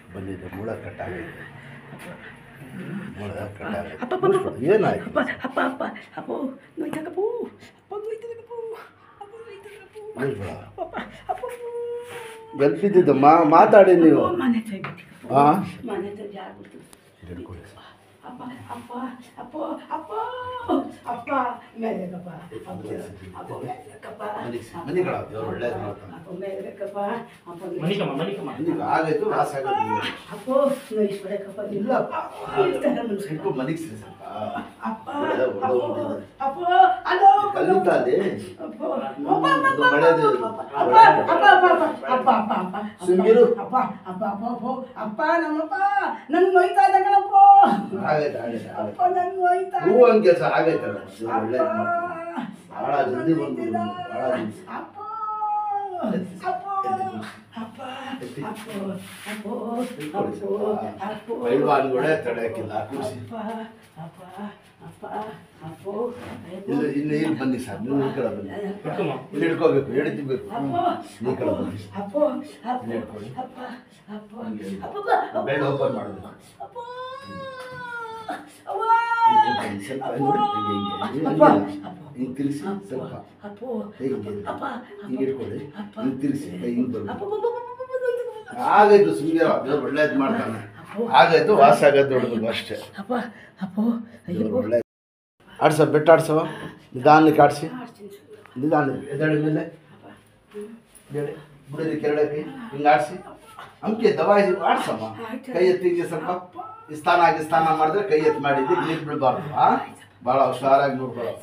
ಬಂದಿದೆ ಮೂಳ ಕಟ್ಟಾಗೈತೆ ಮೂಳ ಕಟ್ಟಾಗೈತೆ ಅಪ್ಪ ಅಪ್ಪ ಮುಗಿಸ್ಬಿಡು. ಏನಾಯ್ತು ಅಪ್ಪ ಅಪ್ಪ ಅಪ್ಪ ಅಪ್ಪ ನೋಯ್ತಕ್ಕಪ್ಪು ಅಪ್ಪ ನೋಯ್ತಕ್ಕಪ್ಪು ಅಪ್ಪ ನೋಯ್ತಕ್ಕಪ್ಪು ಮುಗಿಸ್ಬಿಡು. ಅಪ್ಪ ಅಪ್ಪ ಗಲ್ಪಿದ್ದಿದ್ದು ಮಾ ಮಾತಾಡಿ ನೀವು ಮನೆ ತೆಗಿಬೇಕಪ್ಪ ಹಾಂ ಮನೆ ತೆಗಿ ಆಗ್ಬಿಡ್ತು ಹಿಡ್ಕೊಳ್ಳಿ ಅಪ್ಪ ಅಪ್ಪ ಅಪ್ಪ ಅಪ್ಪ ಅಪ್ಪ ಮೇಲೆಕಪ್ಪ ಅಪ್ಪ ಅಪ್ಪ ಮೇಲೆಕಪ್ಪ ಮನೆಗೆ ಮನೆಗೆ ದೇವ್ರು ಒಳ್ಳೇದು ಮಾಡ್ತಾನೆ ಅಪ್ಪ ಮೇಲೆಕಪ್ಪ ಅಪ್ಪ ಮಣಿಕಮ್ಮ ಮಣಿಕಮ್ಮ ಮನೆಗೆ ಆಗೈತು ವಾಸ ಆಗೋದು ಅಪ್ಪ ನೋಯಿಸ್ಬಿಡಕಪ್ಪ ಇಲ್ಲ ಹಿಡ್ಕೊಂಡು ಮನೆಗೆ ಸೇರಿ ಸ್ವಲ್ಪ ಅಪ್ಪ ಒಳ್ಳೆ ಒಳ್ಳೆ ಅಪ್ಪ ಒಳ್ಳೆ. ಅಪ್ಪ ಅಲೋ ಕಲಿತಾ ಅಲ್ಲಿ ಅಪ್ಪ ಇದು ಮಳೆದು ಅಪ್ಪ ಅಪ್ಪ ಅಪ್ಪ ಅಪ್ಪ ಅಪ್ಪ ಅಪ್ಪ ಸುಮ್ಗಿರು. ಅಪ್ಪ ಅಪ್ಪ ಅಪ್ಪ ಅಪ್ಪ ಅಪ್ಪ ನಮ್ಮಪ್ಪ ನನ್ ನೋಯ್ತಾ ಇದೆ ಕಣಪ್ಪ ಆಗೈತೆ ಆಗೈತೆ ಅಪ್ಪ ಆಗೈತೆ ನನ್ ನೋಯ್ತಾ ಹೂ ಹಂಗೆ ಕೆಲಸ ಆಗೈತಲ್ಲ ದೇವ್ರು ಒಳ್ಳೇದು ಮಾಡ್ತಾನೆ ಭಾಳ ಜಲ್ದಿ ಬಂದು ಭಾಳ ಜಲ್ದಿ ಅಪ್ಪ ಅಪ್ಪ ಅಪ್ಪ ಅಪ್ಪ ಅಪ್ಪ ಅಪ್ಪ ಅಪ್ಪ ಪೈಲ್ವಾನ್ಗಳೇ ತಡೆಯಕ್ಕಿಲ್ಲ ಕೂರಿಸಿ ಅಪ್ಪ ಅಪ್ಪ ಅಪ್ಪ ಅಪ್ಪ ಇಲ್ಲಿ ಇಲ್ಲಿ ಇಲ್ಲಿ ಬನ್ನಿ ಸರ್ ನೀವು ಈ ಕಡೆ ಬನ್ನಿ ಹಿಡ್ಕಮ್ಮ ಇಲ್ಲಿ ಹಿಡ್ಕೋಬೇಕು ಎಳಿತಿಬೇಕು ಈ ಕಡೆ ಬನ್ನಿ ಅಪ್ಪ ಅಪ್ಪ ಅಪ್ಪ ಅಪ್ಪ ಅಪ್ಪ ಬೆಳ್ಳ ಓಪನ್ ಮಾಡೋದು ಅಪ್ಪ ಅವ್ವ ಇಲ್ಲಿ ಬನ್ನಿ, ಸ್ವಲ್ಪ ನೋಡಿ, ಹಿಂಗೆ, ಹಿಂಗೆ, ಹಿಂಗೆ, ಅಪ್ಪ ಹಿಂಗೆ, ಹಿಂಗೆ ತಿರ್ಗಿಸಿ ಸ್ವಲ್ಪ ಅಪ್ಪ ಹಿಂಗೆ ಅಪ್ಪ ಹಿಂಗೆ ಇಟ್ಕೊಳ್ಳಿ ಹಿಂಗೆ ತಿರ್ಗಿಸಿ ಕೈ ಹಿಂಗೆ ಅಪ್ಪ ಬರ್ಬೇಕು ಆಗೈತು ಸುಮ್ಮನೆ ದೇವ್ರು ಒಳ್ಳೇದು ಮಾಡ್ತಾನೆ ಆಗೈತು ವಾಸ ಆಗೈತೆ ದೊಡ್ಡದು ಅಷ್ಟೇ ಅಪ್ಪ ಅಪ್ಪ ದೇವ್ರು ಒಳ್ಳೇದು ಆಡ್ಸ ಬೆಟ್ಟ ಆಡ್ಸವ ನಿಧಾನಕ್ಕೆ ಆಡಿಸಿ ನಿಧಾನ ಎದಳಿ ಮೇಲೆ ಎಡೆ ಬಿಡಿರಿ ಕೆರಡೆ ಕೈ ಹಿಂಗೆ ಆಡಿಸಿ ಅಂಕೆ ದವಾಯಿಸಿ ಆಡ್ಸಮ್ಮ ಕೈ ಎತ್ತಿಗೆ ಸ್ವಲ್ಪ ಈ ಸ್ನಾನ ಆಗಿ ಸ್ನಾನ ಮಾಡಿದ್ರೆ ಕೈ ಎತ್ತು ಮಾಡಿದ್ದು ನೀರು ಬಿಡಬಾರ್ದು ಆ ಭಾಳ ಹುಷಾರಾಗಿ ನೋಡ್ಕೊಳಪ್ಪ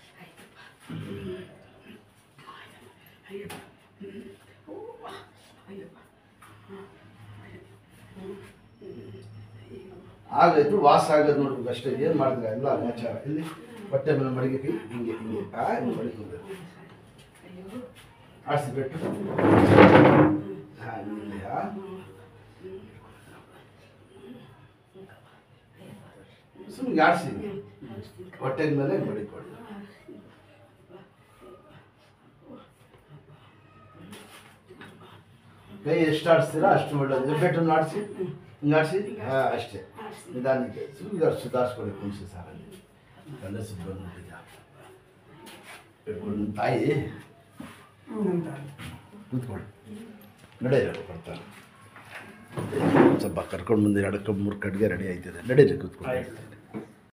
ಆಗೈತು ವಾಸ ಆಗೋದು ನೋಡ್ಬೇಕು ಅಷ್ಟೇ ಏನು ಮಾಡಿದ್ರೆ ಎಲ್ಲ ನ್ಯಾಚಾರ ಇಲ್ಲಿ ಹೊಟ್ಟೆ ಮೇಲೆ ಮಡಿಗೆ ಕೈ ಹಿಂಗೆ ಹಿಂಗೆ ಆ ಹಿಂಗೆ ಮಡಿಕೋಬೇಕು ಆಡಿಸಿ ಬಿಟ್ಟು ಹಾಂ ಇಲ್ಲಿ ಆ ಸುಮ್ಮನೆ ಆಡಿಸಿ ಹೊಟ್ಟೆ ಮೇಲೆ ಮಡಿಕೊಳ್ಳಿ ಕೈ ಎಷ್ಟು ಆಡಿಸ್ತೀರಾ ಅಷ್ಟು ಒಳ್ಳೇದು ಹೆಬ್ಬೆಟ್ಟನ್ನು ಆಡಿಸಿ ಹಿಂಗೆ ಆಡಿಸಿ ಹಾಂ ಅಷ್ಟೇ ನಿಧಾನಕ್ಕೆ ಸುಮ್ಮನೆ ಸುಧಾರಿಸ್ಕೊಳ್ಳಿ ಕುಂಸಿ ಸಾರಲ್ಲಿ ಗಂಡಸು ಬಂದ್ಬಿಟ್ಟಿದ್ದ ಇಟ್ಕೊಂಡು ನಿಮ್ಮ ತಾಯಿ ಕೂತ್ಕೊಳ್ಳಿ ನಡೆಯ ಬರ್ತಾರೆ ಸ್ವಲ್ಪ ಕರ್ಕೊಂಡು ಬಂದು ಎರಡು ಕಪ್ ಮೂರು ಕಡ್ಗೆ ರೆಡಿ ಆಯ್ತದೆ ನಡೀರಿ ಕೂತ್ಕೊಳ್ಳಿ